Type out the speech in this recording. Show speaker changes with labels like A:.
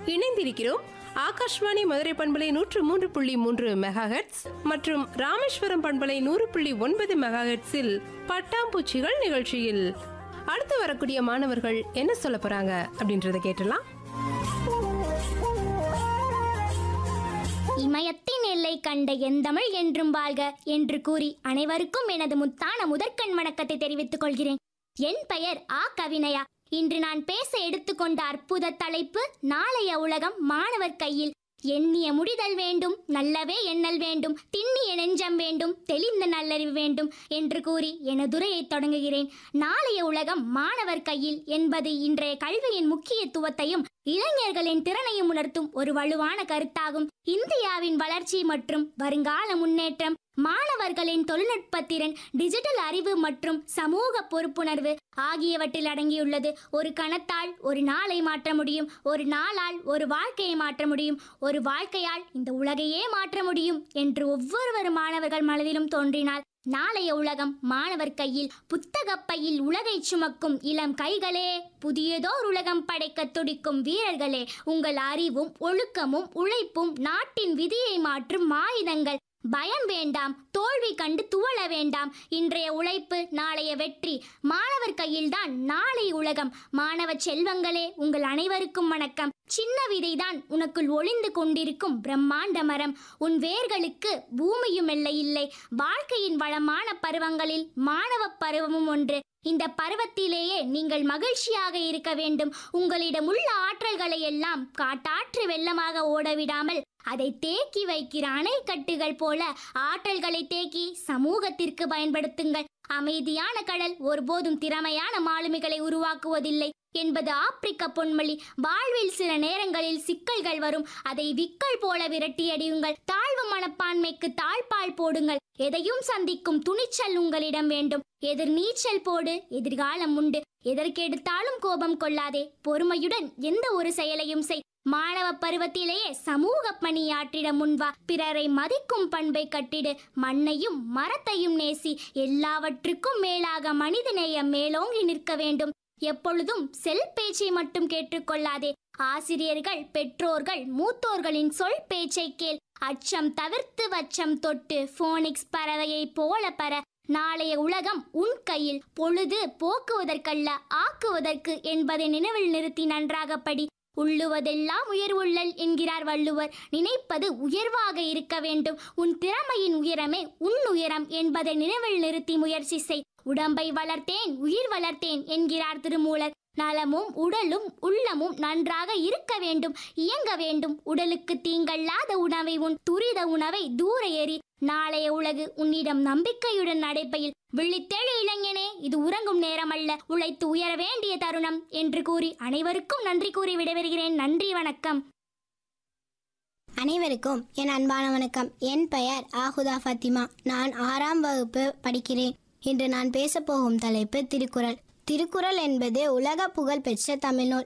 A: இணைந்திருக்கிறோம் ஆகாஷ்வாணி மதுரை பண்பலை நூற்று மூன்று புள்ளி மூன்று மெகாஹெட்ஸ் மற்றும் ராமேஸ்வரம் பண்பலை நூறு புள்ளி ஒன்பது மெகாஹெட்ஸில் பட்டாம்பூச்சிகள் நிகழ்ச்சியில் அடுத்து வரக்கூடிய மாணவர்கள் என்ன சொல்ல போறாங்க அப்படின்றத கேட்டலாம்
B: இமயத்தின் எல்லை கண்ட எந்தமிழ் என்றும் வாழ்க என்று கூறி அனைவருக்கும் எனது முத்தான முதற்கண் வணக்கத்தை தெரிவித்துக் கொள்கிறேன் என் பெயர் ஆ கவினயா இன்று நான் பேச எடுத்துக்கொண்ட அற்புத தலைப்பு நாளைய உலகம் மாணவர் கையில் எண்ணிய முடிதல் வேண்டும் நல்லவே எண்ணல் வேண்டும் திண்ணிய நெஞ்சம் வேண்டும் தெளிந்த நல்லறிவு வேண்டும் என்று கூறி எனதுரையை தொடங்குகிறேன் நாளைய உலகம் மாணவர் கையில் என்பது இன்றைய கல்வியின் முக்கியத்துவத்தையும் இளைஞர்களின் திறனையும் உணர்த்தும் ஒரு வலுவான கருத்தாகும் இந்தியாவின் வளர்ச்சி மற்றும் வருங்கால முன்னேற்றம் மாணவர்களின் தொழில்நுட்ப திறன் டிஜிட்டல் அறிவு மற்றும் சமூக பொறுப்புணர்வு ஆகியவற்றில் அடங்கியுள்ளது ஒரு கணத்தால் ஒரு நாளை மாற்ற முடியும் ஒரு நாளால் ஒரு வாழ்க்கையை மாற்ற முடியும் ஒரு வாழ்க்கையால் இந்த உலகையே மாற்ற முடியும் என்று ஒவ்வொருவரு மாணவர்கள் மனதிலும் தோன்றினால் நாளைய உலகம் மாணவர் கையில் புத்தகப் பையில் உலகை சுமக்கும் இளம் கைகளே புதியதோர் உலகம் படைக்க துடிக்கும் வீரர்களே உங்கள் அறிவும் ஒழுக்கமும் உழைப்பும் நாட்டின் விதியை மாற்றும் ஆயுதங்கள் பயம் வேண்டாம் தோல்வி கண்டு துவள வேண்டாம் இன்றைய உழைப்பு நாளைய வெற்றி மாணவர் கையில்தான் நாளை உலகம் மாணவ செல்வங்களே உங்கள் அனைவருக்கும் வணக்கம் சின்ன விதைதான் உனக்குள் ஒளிந்து கொண்டிருக்கும் பிரம்மாண்ட மரம் உன் வேர்களுக்கு பூமியும் எல்லை இல்லை வாழ்க்கையின் வளமான பருவங்களில் மாணவ பருவமும் ஒன்று இந்த பருவத்திலேயே நீங்கள் மகிழ்ச்சியாக இருக்க வேண்டும் உங்களிடம் உள்ள ஆற்றல்களை எல்லாம் காட்டாற்று வெள்ளமாக ஓடவிடாமல் அதை தேக்கி வைக்கிற அணைக்கட்டுகள் போல ஆற்றல்களை தேக்கி சமூகத்திற்கு பயன்படுத்துங்கள் அமைதியான கடல் ஒருபோதும் திறமையான மாலுமிகளை உருவாக்குவதில்லை என்பது ஆப்பிரிக்க பொன்மொழி வாழ்வில் சில நேரங்களில் சிக்கல்கள் வரும் அதை விக்கல் போல விரட்டியடியுங்கள் தாழ்வு மனப்பான்மைக்கு தாழ்பால் போடுங்கள் எதையும் சந்திக்கும் துணிச்சல் உங்களிடம் வேண்டும் எதிர் நீச்சல் போடு எதிர்காலம் உண்டு எதற்கெடுத்தாலும் கோபம் கொள்ளாதே பொறுமையுடன் எந்த ஒரு செயலையும் செய் மாணவ பருவத்திலேயே சமூக பணியாற்றிட முன்வா பிறரை மதிக்கும் பண்பை கட்டிடு மண்ணையும் மரத்தையும் நேசி எல்லாவற்றுக்கும் மேலாக மனிதநேயம் மேலோங்கி நிற்க வேண்டும் எப்பொழுதும் செல் பேச்சை மட்டும் கேட்டுக்கொள்ளாதே ஆசிரியர்கள் பெற்றோர்கள் மூத்தோர்களின் சொல் பேச்சை கேள் அச்சம் தவிர்த்து வச்சம் தொட்டு போனிக்ஸ் பறவையை போல பர நாளைய உலகம் உன் கையில் பொழுது போக்குவதற்கல்ல ஆக்குவதற்கு என்பதை நினைவில் நிறுத்தி நன்றாக படி உள்ளுவதெல்லாம் உயர்வுள்ளல் என்கிறார் வள்ளுவர் நினைப்பது உயர்வாக இருக்க வேண்டும் உன் திறமையின் உயரமே உன் உயரம் என்பதை நினைவில் நிறுத்தி முயற்சி செய் உடம்பை வளர்த்தேன் உயிர் வளர்த்தேன் என்கிறார் திருமூலர் நலமும் உடலும் உள்ளமும் நன்றாக இருக்க வேண்டும் இயங்க வேண்டும் உடலுக்கு தீங்கல்லாத உணவை உன் துரித உணவை தூர எறி நாளைய உலகு உன்னிடம் நம்பிக்கையுடன் நடைப்பையில் விழித்தெழு இளைஞனே இது உறங்கும் நேரமல்ல உழைத்து உயர வேண்டிய தருணம் என்று கூறி அனைவருக்கும் நன்றி கூறி விடைபெறுகிறேன் நன்றி வணக்கம்
C: அனைவருக்கும் என் அன்பான வணக்கம் என் பெயர் ஆஹுதா ஃபத்திமா நான் ஆறாம் வகுப்பு படிக்கிறேன் இன்று நான் பேசப்போகும் தலைப்பு திருக்குறள் திருக்குறள் என்பது உலக புகழ் பெற்ற தமிழ்நூல்